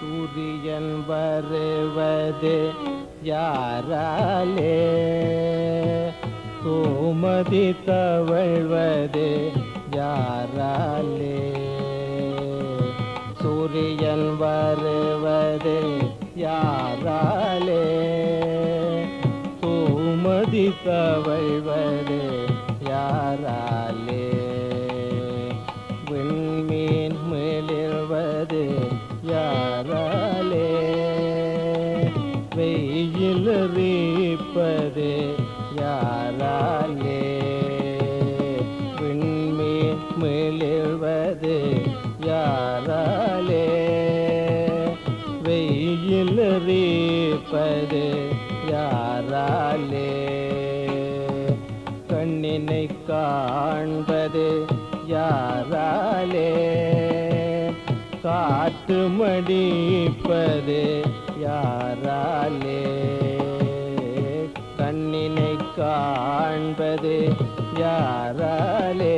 சூரியன் வருவது யாராலே சோமதி தவழ்வது யாராலே சூரியன் வருவது யாராலே சோமதி தவழ்வது யாராலே விண்மீன் மிளிர்வது யாராலே வெயில் ரீப்பது யாராலே விண்மீன் மிளிர்வது யாராலே வெயில் ரீப்பது யாராலே கண்ணினை காண்பது யாராலே காட்டு மடிப்பது யாராலே கண்ணினை காண்பது யாராலே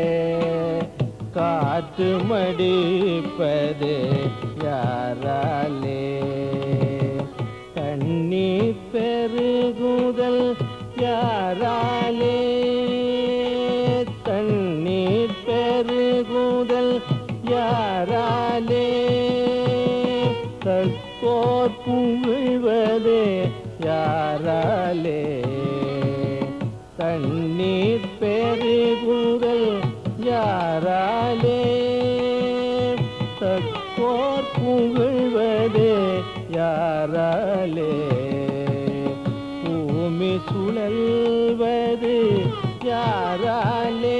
காற்று மடிப்பது யாராலே தண்ணீர் பெருகுதல் யாராலே தண்ணீர் பெருகுதல் யாராலே தற்கோர் புகழ்வது யாராலே தண்ணீர் பெருகுதல் யாராலே தற்கோர் புகழ்வது யாராலே பூமி சுழல்வது யாராலே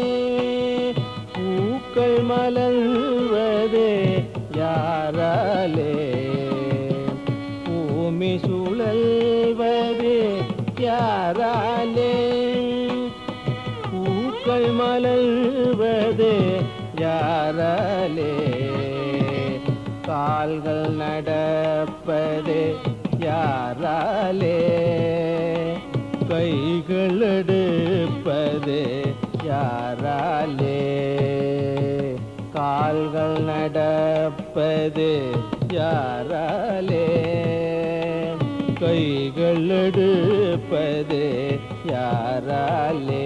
பூக்கள் மலர்வது யாராலே பூமி சுழல்வது யாராலே பூக்கள் மலர்வது யாராலே கால்கள் நடப்பது யாராலே கைகள் எடுப்பது யாராலே கால்கள் நடப்பது யாராலே கைகள் எடுப்பது யாராலே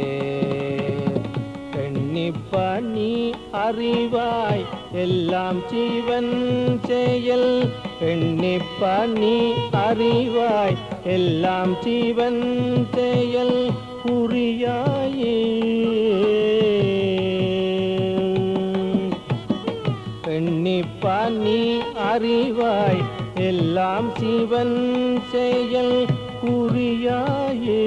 எண்ணிப்பா நீ அறிவாய் எல்லாம் ஜீவன் செயல் எண்ணிப்பா நீ அறிவாய் எல்லாம் ஜீவன் செயல் புரியாயே எண்ணிப்பா நீ அறிவாய் எல்லாம் சிவன் செயல் புரியாயே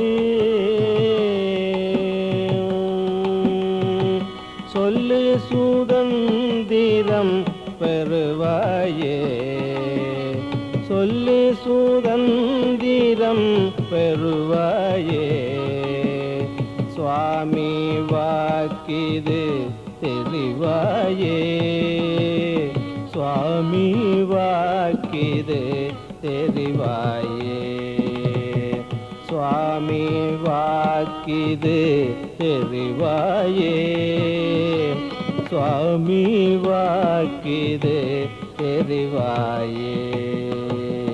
சொல்லு சுதந்திரம் பெறுவாயே சொல்லு சுதந்திரம் பெறுவாயே சுவாமி வாக்கிது தெரிவாயே சுவாமி வாக்கிது தெரிவாயே சுவாமி வாக்கிது தெரிவாயே சுவாமி வாக்கிது தெரிவாயே